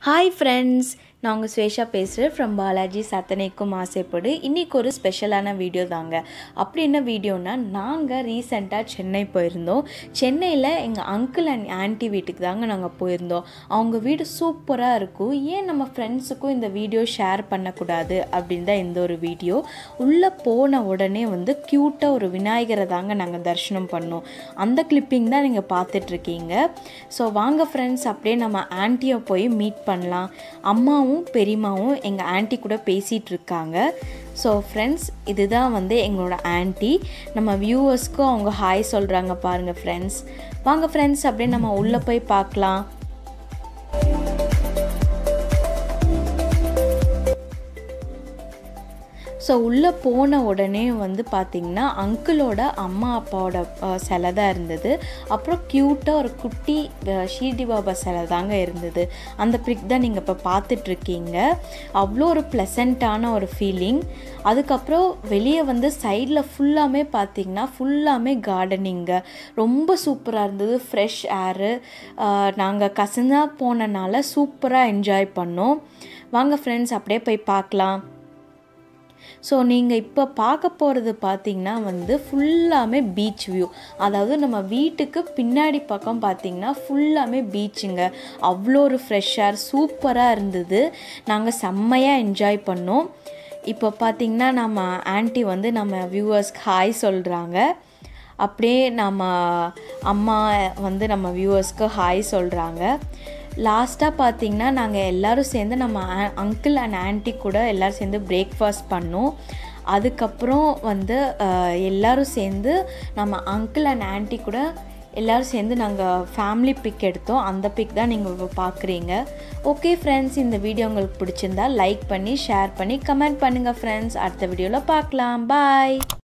hi friends நான் உங்கள் ஸ்வேஷா பேசுகிறேன் ஃப்ரம் பாலாஜி சத்தனைக்கும் ஆசைப்படு இன்றைக்கி ஒரு ஸ்பெஷலான வீடியோ தாங்க அப்படி என்ன வீடியோனா நாங்கள் ரீசெண்டாக சென்னை போயிருந்தோம் சென்னையில் எங்கள் அங்கிள் அண்ட் ஆன்ட்டி வீட்டுக்கு தாங்க நாங்கள் போயிருந்தோம் அவங்க வீடு சூப்பராக இருக்கும் ஏன் நம்ம ஃப்ரெண்ட்ஸுக்கும் இந்த வீடியோ ஷேர் பண்ணக்கூடாது அப்படின்னு தான் இந்த ஒரு வீடியோ உள்ளே போன உடனே வந்து க்யூட்டாக ஒரு விநாயகரை தாங்க நாங்கள் தரிசனம் பண்ணோம் அந்த கிளிப்பிங் தான் நீங்கள் பார்த்துட்ருக்கீங்க ஸோ வாங்க ஃப்ரெண்ட்ஸ் அப்படியே நம்ம ஆன்ட்டியை போய் மீட் பண்ணலாம் அம்மாவும் பெரியம்மாவும் எங்கள் ஆன்ட்டி கூட பேசிகிட்டு இருக்காங்க ஸோ ஃப்ரெண்ட்ஸ் இதுதான் வந்து எங்களோட ஆன்ட்டி நம்ம வியூவர்ஸ்க்கும் அவங்க ஹாய் சொல்கிறாங்க பாருங்கள் ஃப்ரெண்ட்ஸ் வாங்க ஃப்ரெண்ட்ஸ் அப்படியே நம்ம உள்ளே போய் பார்க்கலாம் ஸோ உள்ளே போன உடனே வந்து பார்த்திங்கன்னா அங்கிளோட அம்மா அப்பாவோட அஹ், சிலை தான் இருந்தது அப்புறம் க்யூட்டாக ஒரு குட்டி அஹ், ஷீர்டி பாபா சிலை தாங்க இருந்தது அந்த பிக் தான் நீங்கள் இப்போ பார்த்துட்ருக்கீங்க அவ்வளோ ஒரு ப்ளசண்ட்டான ஒரு ஃபீலிங் அதுக்கப்புறம் வெளியே வந்து சைடில் ஃபுல்லாமே பார்த்திங்கன்னா ஃபுல்லாமே கார்டனிங்க ரொம்ப சூப்பராக இருந்தது ஃப்ரெஷ் ஏரு நாங்கள் கசனாக போனனால சூப்பராக என்ஜாய் பண்ணோம் வாங்க ஃப்ரெண்ட்ஸ் அப்படியே போய் பார்க்கலாம் ஸோ நீங்கள் இப்போ பார்க்க போகிறது பார்த்தீங்கன்னா வந்து ஃபுல்லாமே பீச் வியூ அதாவது நம்ம வீட்டுக்கு பின்னாடி பக்கம் பார்த்தீங்கன்னா ஃபுல்லாமே பீச்சுங்க அவ்வளோ ஒரு ஃப்ரெஷ் ஏர் சூப்பராக இருந்தது நாங்கள் செம்மையாக என்ஜாய் பண்ணோம் இப்போ பார்த்தீங்கன்னா நம்ம ஆன்ட்டி வந்து நம்ம வியூவர்ஸ்க்கு ஹாய் சொல்கிறாங்க அப்படியே நம்ம அம்மா வந்து நம்ம வியூவர்ஸ்க்கு ஹாய் சொல்கிறாங்க லாஸ்ட்டாக பார்த்தீங்கன்னா நாங்கள் எல்லோரும் சேர்ந்து நம்ம அங்கிள் அண்ட் ஆன்ட்டி கூட எல்லோரும் சேர்ந்து பிரேக்ஃபாஸ்ட் பண்ணோம் அதுக்கப்புறம் வந்து அஹ், எல்லாரும் சேர்ந்து நம்ம அங்கிள் அண்ட் ஆன்ட்டி கூட எல்லோரும் சேர்ந்து நாங்கள் ஃபேமிலி பிக் எடுத்தோம் அந்த பிக் தான் நீங்கள் இப்போ பார்க்குறீங்க ஓகே ஃப்ரெண்ட்ஸ் இந்த வீடியோ உங்களுக்கு பிடிச்சிருந்தா லைக் பண்ணி ஷேர் பண்ணி கமெண்ட் பண்ணுங்கள் ஃப்ரெண்ட்ஸ் அடுத்த வீடியோவில் பார்க்கலாம் பாய்